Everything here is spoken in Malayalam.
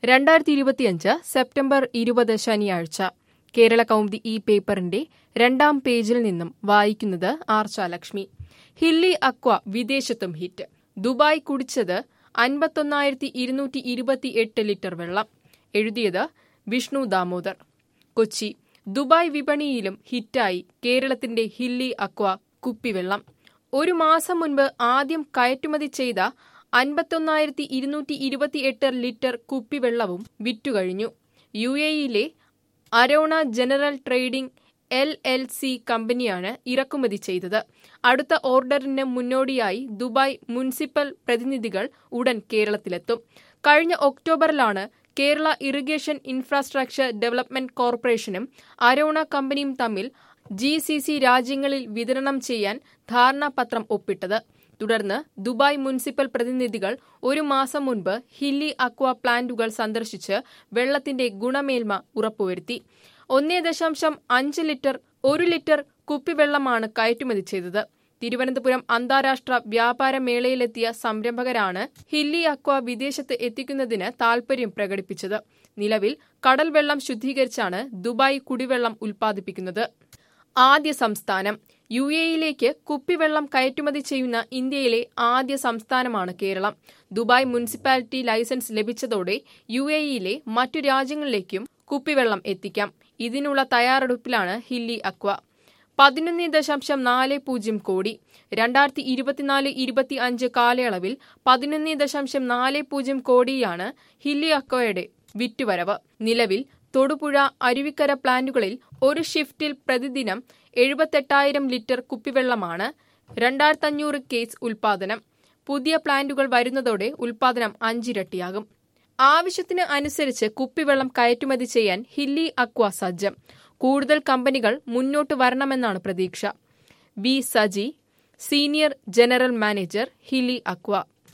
രണ്ടായിരത്തി ഇരുപത്തിയഞ്ച് സെപ്റ്റംബർ ഇരുപത് ശനിയാഴ്ച കേരള കൗമുദി ഈ പേപ്പറിന്റെ രണ്ടാം പേജിൽ നിന്നും വായിക്കുന്നത് ആർച്ചാലക്ഷ്മി ഹില്ലി അക്വ വിദേശത്തും ഹിറ്റ് ദുബായ് കുടിച്ചത് അൻപത്തൊന്നായിരത്തി ഇരുന്നൂറ്റി ഇരുപത്തി എട്ട് ലിറ്റർ വെള്ളം എഴുതിയത് വിഷ്ണു ദാമോദർ കൊച്ചി ദുബായ് വിപണിയിലും ഹിറ്റായി കേരളത്തിന്റെ ഹില്ലി അക്വ കുപ്പിവെള്ളം ഒരു മാസം മുൻപ് ആദ്യം കയറ്റുമതി ചെയ്ത അൻപത്തൊന്നായിരത്തി ഇരുന്നൂറ്റി ഇരുപത്തിയെട്ട് ലിറ്റർ കുപ്പിവെള്ളവും വിറ്റുകഴിഞ്ഞു യു എയിലെ Arona general trading L L C കമ്പനിയാണ് ഇറക്കുമതി ചെയ്തത് അടുത്ത ഓർഡറിന് മുന്നോടിയായി ദുബായ് മുനിസിപ്പൽ പ്രതിനിധികൾ ഉടൻ കേരളത്തിലെത്തും കഴിഞ്ഞ ഒക്ടോബറിലാണ് കേരള ഇറിഗേഷൻ ഇൻഫ്രാസ്ട്രക്ചർ ഡെവലപ്മെന്റ് കോർപ്പറേഷനും അരോണ കമ്പനിയും തമ്മിൽ ജി സി സി രാജ്യങ്ങളിൽ വിതരണം ചെയ്യാൻ ധാരണാപത്രം ഒപ്പിട്ടത് തുടർന്ന് ദുബായ് മുനിസിപ്പൽ പ്രതിനിധികൾ ഒരു മാസം മുൻപ് ഹില്ലി അക്വ പ്ലാന്റുകൾ സന്ദർശിച്ച് വെള്ളത്തിന്റെ ഗുണമേന്മ ഉറപ്പുവരുത്തി ഒന്നേ ദശാംശം അഞ്ച് ലിറ്റർ ഒരു ലിറ്റർ കുപ്പിവെള്ളമാണ് കയറ്റുമതി ചെയ്തത് തിരുവനന്തപുരം അന്താരാഷ്ട്ര വ്യാപാര മേളയിലെത്തിയ സംരംഭകരാണ് ഹില്ലി അക്വ വിദേശത്ത് എത്തിക്കുന്നതിന് താൽപര്യം പ്രകടിപ്പിച്ചത് നിലവിൽ കടൽ വെള്ളം ശുദ്ധീകരിച്ചാണ് ദുബായ് കുടിവെള്ളം ഉൽപ്പാദിപ്പിക്കുന്നത് ആദ്യ സംസ്ഥാനം യു എയിലേക്ക് കുപ്പിവെള്ളം കയറ്റുമതി ചെയ്യുന്ന ഇന്ത്യയിലെ ആദ്യ സംസ്ഥാനമാണ് കേരളം ദുബായ് മുനിസിപ്പാലിറ്റി ലൈസൻസ് ലഭിച്ചതോടെ യു എയിലെ മറ്റു രാജ്യങ്ങളിലേക്കും കുപ്പിവെള്ളം എത്തിക്കാം ഇതിനുള്ള തയ്യാറെടുപ്പിലാണ് ഹില്ലി അക്വ പതിനൊന്ന് ദശാംശം നാല് പൂജ്യം കോടി രണ്ടായിരത്തി ഇരുപത്തിനാല് ഇരുപത്തി അഞ്ച് കാലയളവിൽ പതിനൊന്ന് ദശാംശം നാല് പൂജ്യം കോടിയാണ് ഹില്ലി അക്വയുടെ വിറ്റുവരവ് നിലവിൽ തൊടുപുഴ അരുവിക്കര പ്ലാന്റുകളിൽ ഒരു ഷിഫ്റ്റിൽ പ്രതിദിനം എഴുപത്തെട്ടായിരം ലിറ്റർ കുപ്പിവെള്ളമാണ് രണ്ടായിരത്തഞ്ഞൂറ് കേസ് ഉൽപാദനം പുതിയ പ്ലാന്റുകൾ വരുന്നതോടെ ഉൽപാദനം അഞ്ചിരട്ടിയാകും ആവശ്യത്തിന് അനുസരിച്ച് കുപ്പിവെള്ളം കയറ്റുമതി ചെയ്യാൻ ഹില്ലി അക്വ സജ്ജം കൂടുതൽ കമ്പനികൾ മുന്നോട്ട് വരണമെന്നാണ് പ്രതീക്ഷ B Saji senior general manager Hilly aqua